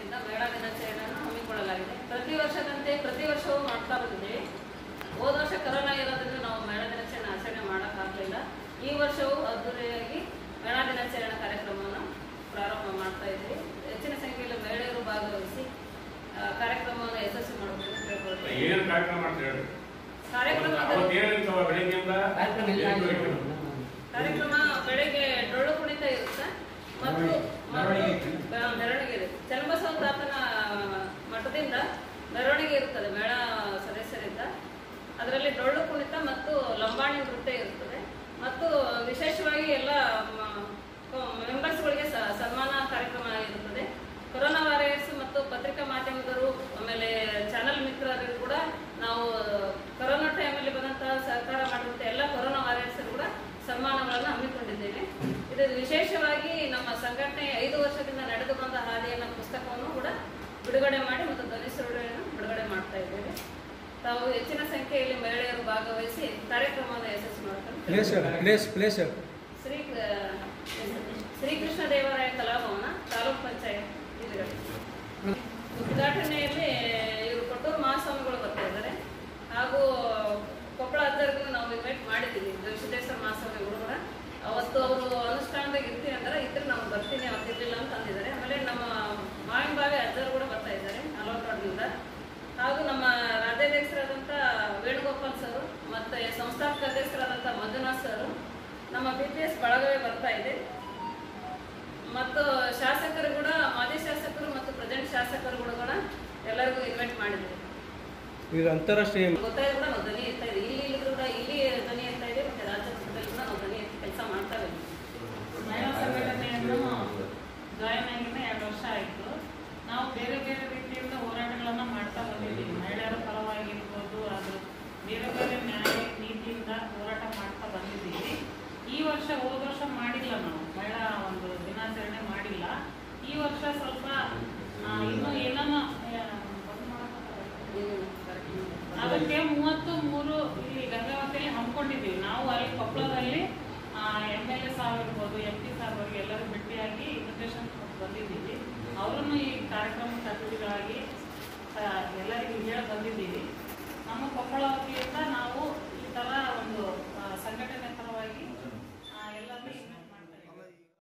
ವತಿಯಿಂದ ಮಹಿಳಾ ದಿನಾಚರಣೆಯನ್ನು ಹಮ್ಮಿಕೊಳ್ಳಲಾಗಿದೆ ಪ್ರತಿ ವರ್ಷದಂತೆ ಪ್ರತಿ ವರ್ಷವೂ ಮಾಡ್ತಾ ಬಂದಿದ್ದೇವೆ ಹೋದ ವರ್ಷ ಕರೋನಾ ಇರೋದ್ರಿಂದ ನಾವು ಮಹಿಳಾ ದಿನಾಚರಣೆ ಆಚರಣೆ ಮಾಡೋಕ್ಕಾಗಲಿಲ್ಲ ಈ ವರ್ಷವೂ ಅದ್ದೂರಿಯಾಗಿ ಮಹಿಳಾ ದಿನಾಚರಣೆ ಕಾರ್ಯಕ್ರಮವನ್ನು ಪ್ರಾರಂಭ ಮಾಡ್ತಾ ಇದ್ದೀವಿ ಹೆಚ್ಚಿನ ಸಂಖ್ಯೆಯಲ್ಲಿ ಮಹಿಳೆಯರು ಭಾಗವಹಿಸಿ ಆ, ಕಾರ್ಯಕ್ರಮವನ್ನು ಯಶಸ್ವಿ ಮಾಡಬೇಕು ಅಂತ ಕೇಳ್ಕೊಳ್ತೀನಿ ಏನೇನು ಕಾರ್ಯಕ್ರಮ ಮಾಡ್ತಾರೆ ಹೇಳಿ ಕಾರ್ಯಕ್ರಮದಲ್ಲಿ ಅವತ್ತು ಏನಿರ್ತಾವ ಬೆಳಿಗ್ಗೆಯಿಂದ ಕಾರ್ಯಕ್ರಮ ಎಲ್ಲ ಆಗಿದೆ. ಕಾರ್ಯಕ್ರಮ ಬೆಳಗ್ಗೆ ಡೊಳ್ಳು ಕುಣಿತ ಇರುತ್ತೆ ಮತ್ತು ಮತ್ತು ಆ, ಮೆರವಣಿಗೆ ಇರುತ್ತೆ ಚನ್ನಬಸವ ತಾತನ ಮಠದಿಂದ ಮೆರವಣಿಗೆ ಇರುತ್ತದೆ ಮೇಳ ಸದಸ್ಯರಿಂದ ಅದರಲ್ಲಿ ಡೊಳ್ಳು ಕುಣಿತ ಮತ್ತು ಲಂಬಾಣಿ ನೃತ್ಯ ಇರುತ್ತದೆ ಮತ್ತು ವಿಶೇಷವಾಗಿ ಎಲ್ಲ ಮೆಂಬರ್ಸ್ಗಳಿಗೆ ಸನ್ಮಾನ ಕಾರ್ಯಕ್ರಮ ಇರುತ್ತದೆ ಕೊರೋನಾ ವಾರಿಯರ್ಸ್ ಮತ್ತು ಪತ್ರಿಕಾ ಮಾಧ್ಯಮದವರು ಆಮೇಲೆ ಚಾನೆಲ್ ಮಿತ್ರರಿಗೂ ಕೂಡ ನಾವು ಕೊರೋನಾ ಟೈಮಲ್ಲಿ ಬಂದಂತಹ ಸಹಕಾರ ಮಾಡಿದಂಥ ಎಲ್ಲ ಕೊರೋನಾ ವಾರಿಯರ್ಸ್ ಕೂಡ ಸನ್ಮಾನಗಳನ್ನು ಹಮ್ಮಿಕೊಂಡಿದ್ದೇವೆ ಇದು ವಿಶೇಷವಾಗಿ ನಮ್ಮ ಸಂಘಟನೆ ಐದು ವರ್ಷದಿಂದ ನಡೆದು ಬಂದ ಹಾದಿಯನ್ನ ಪುಸ್ತಕವನ್ನು ಕೂಡ ಬಿಡುಗಡೆ ಮಾಡಿ ಮತ್ತು ಧ್ವನಿ ಸುರುಳಿಯನ್ನು ಬಿಡುಗಡೆ ಮಾಡ್ತಾ ಇದ್ದೇವೆ ತಾವು ಹೆಚ್ಚಿನ ಸಂಖ್ಯೆಯಲ್ಲಿ ಮಹಿಳೆಯರು ಭಾಗವಹಿಸಿ ಕಾರ್ಯಕ್ರಮವನ್ನು ಯಶಸ್ವಿ ಮಾಡ್ತಾರೆ ಪ್ಲೇಸ್ ಹೇಳಿ ಪ್ಲೇಸ್ ಪ್ಲೇಸ್ ಹೇಳಿ ಶ್ರೀ ಶ್ರೀಕೃಷ್ಣ ದೇವರಾಯ ಕಲಾಭವನ ತಾಲೂಕ್ ಪಂಚಾಯತ್ ಎದುರುಗಡೆ ಉದ್ಘಾಟನೆಯಲ್ಲಿ ಇವರು ಕೊಟ್ಟೂರು ಮಹಾಸ್ವಾಮಿಗಳು ಬರ್ತಾ ಇದ್ದಾರೆ ಹಾಗೂ ಕೊಪ್ಪಳ ಅಧ್ಯಕ್ಷರಿಗೂ ನಾವು ಇನ್ವೈಟ್ ಮಾಡಿದ್ದೀವಿ ಸಿದ್ದೇಶ್ವರ ಮಹಾಸ್ವಾಮಿಗಳು ಕೂಡ ಅವತ್ತು ಅವರು ಅನುಷ್ಠಾನದಾಗ ಇರ್ತೀನಿ ಅಂದ್ರೆ ಇದ್ರೆ ನಾವು ಬರ್ತೀನಿ ಅವತ್ತು ಇರ್ಲಿಲ್ಲ ಅಂತ ಅಂದಿದ್ದಾರೆ ಆಮೇಲೆ ನಮ್ಮ ಮಾವಿನ ಬಾವಿ ಅಜ್ಜರು ಕೂಡ ಬರ್ತಾ ಇದ್ದಾರೆ ನಲವತ್ತೊಂದರಿಂದ ಹಾಗೂ ನಮ್ಮ ರಾಜ್ಯಾಧ್ಯಕ್ಷರಾದಂಥ ವೇಣುಗೋಪಾಲ್ ಸರ್ ಮತ್ತು ಸಂಸ್ಥಾಪಕ ಅಧ್ಯಕ್ಷರಾದಂಥ ಮಂಜುನಾಥ್ ಸರ್ ನಮ್ಮ ಬಿ ಪಿ ಎಸ್ ಬಳಗವೇ ಬರ್ತಾ ಇದೆ ಮತ್ತು ಶಾಸಕರು ಕೂಡ ಮಾಜಿ ಶಾಸಕರು ಮತ್ತು ಪ್ರೆಸೆಂಟ್ ಶಾಸಕರು ಕೂಡ ಎಲ್ಲರಿಗೂ ಇನ್ವೈಟ್ ಮಾಡಿದ್ರು ಈಗ ಅಂತಾರಾಷ್ಟ್ರೀಯ ಗೊತ್ತಾಯ್ತು ಕೂಡ ನಾವು ಧ್ವನಿ ಎತ್ತಾ ಇದೆ ಇಲ್ಲಿ ಇಲ್ಲಿ ಕೂಡ ಇಲ್ಲಿ ಧ್ವನಿ ಎತ್ತಾ ಇದೆ ಮತ್ತೆ ರಾಜ್ಯ ಮಟ್ಟದಲ್ಲಿ ಕೂಡ ನಾವು ಧ್ವನಿ ಎತ್ತಿ ಕೆಲಸ ಮಾಡ್ತಾ ಇದ್ದೀವಿ ಮಹಿಳಾ ಸಂಘಟನೆಯನ್ನು ಜಾಯಿನ್ ಆಗಿನ ಎರಡು ವರ್ಷ ಆಯಿತು ನಾವು ಬೇರೆ ಬೇರೆ ರೀತಿಯಿಂದ ಹೋರಾಟಗಳನ್ನು ಮಾಡ್ತಾ ಬಂದಿದ್ದೀವಿ ಮಹಿಳೆಯರ ಪರವಾಗಿರ್ಬೋದು ಅದು ಬೇರೆ ಬೇರೆ ನ್ಯಾಯ ನೀತಿಯಿಂದ ಹೋರಾಟ ಮಾಡ್ತಾ ಬಂದಿದ್ದೀವಿ ಈ ವರ್ಷ ಹೋದ ವರ್ಷ ಮಾಡಿಲ್ಲ ನಾವು ಮಹಿಳಾ ಒಂದು ದಿನಾಚರಣೆ ಮಾಡಿಲ್ಲ ಈ ವರ್ಷ ಸ್ವಲ್ಪ ಆ, ಇನ್ನೂ ಏನನ್ನ ಆ, ಬಂದ್ ಮಾಡಕ್ಕಾಗಲ್ಲ. ಏನೇನು ಕಾರ್ಯಕ್ರಮ? ಅದಕ್ಕೆ ಮೂವತ್ತು ಮೂರು ಇಲ್ಲಿ ಗಂಗಾವತಿಯಲ್ಲಿ ಹಮ್ಮಿಕೊಂಡಿದ್ದೀವಿ ನಾವು ಅಲ್ಲಿ ಕೊಪ್ಪಳದಲ್ಲಿ ಎಮ್ ಎಲ್ ಎ ಸಾಹೇಬ್ ಇರ್ಬೋದು ಎಂ ಪಿ ಸಾಹೇಬ್ ಅವರಿಗೆ ಎಲ್ಲರೂ ಭೇಟಿಯಾಗಿ ಇನ್ವಿಟೇಷನ್ ಬಂದಿದ್ದೀವಿ ಅವರನ್ನು ಈ ಕಾರ್ಯಕ್ರಮಕ್ಕೆ ಅತಿಥಿಗಳಾಗಿ ಆ, ಎಲ್ಲರಿಗೂ ಹೇಳಿ ಬಂದಿದ್ದೀವಿ ನಮ್ಮ ಕೊಪ್ಪಳಕ್ಕೆ